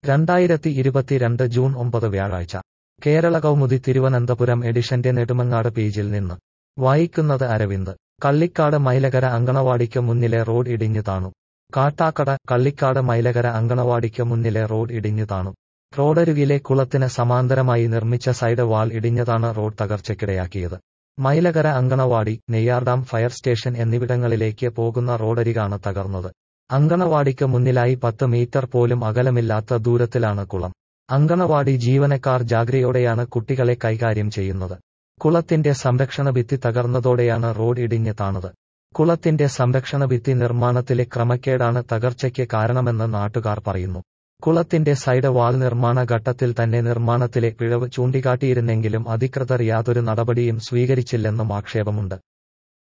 രണ്ടായിരത്തി ഇരുപത്തിരണ്ട് ജൂൺ ഒമ്പത് വ്യാഴാഴ്ച കേരള കൗമുദി തിരുവനന്തപുരം എഡിഷന്റെ നെടുമങ്ങാട് പേജിൽ നിന്ന് വായിക്കുന്നത് അരവിന്ദ് കള്ളിക്കാട് മൈലകര അങ്കണവാടിക്ക് മുന്നിലെ റോഡ് ഇടിഞ്ഞു താണു കാട്ടാക്കട കള്ളിക്കാട് മൈലകര അങ്കണവാടിക്ക് മുന്നിലെ റോഡ് ഇടിഞ്ഞു താണു റോഡരുകിലെ കുളത്തിന് സമാന്തരമായി നിർമ്മിച്ച സൈഡ് വാൾ ഇടിഞ്ഞതാണ് റോഡ് തകർച്ചയ്ക്കിടയാക്കിയത് മൈലകര അങ്കണവാടി നെയ്യാർഡാം ഫയർ സ്റ്റേഷൻ എന്നിവിടങ്ങളിലേക്ക് പോകുന്ന റോഡരികാണ് തകർന്നത് അങ്കണവാടിക്ക് മുന്നിലായി പത്ത് മീറ്റർ പോലും അകലമില്ലാത്ത ദൂരത്തിലാണ് കുളം അങ്കണവാടി ജീവനക്കാർ ജാഗ്രയോടെയാണ് കുട്ടികളെ കൈകാര്യം ചെയ്യുന്നത് കുളത്തിന്റെ സംരക്ഷണ ഭിത്തി തകർന്നതോടെയാണ് റോഡ് ഇടിഞ്ഞ് താണത് കുളത്തിന്റെ സംരക്ഷണ ഭിത്തി നിർമ്മാണത്തിലെ ക്രമക്കേടാണ് തകർച്ചയ്ക്ക് കാരണമെന്ന് നാട്ടുകാർ പറയുന്നു കുളത്തിന്റെ സൈഡ് വാൾ നിർമ്മാണ ഘട്ടത്തിൽ തന്നെ നിർമ്മാണത്തിലെ പിഴവ് ചൂണ്ടിക്കാട്ടിയിരുന്നെങ്കിലും അധികൃതർ യാതൊരു നടപടിയും സ്വീകരിച്ചില്ലെന്നും ആക്ഷേപമുണ്ട്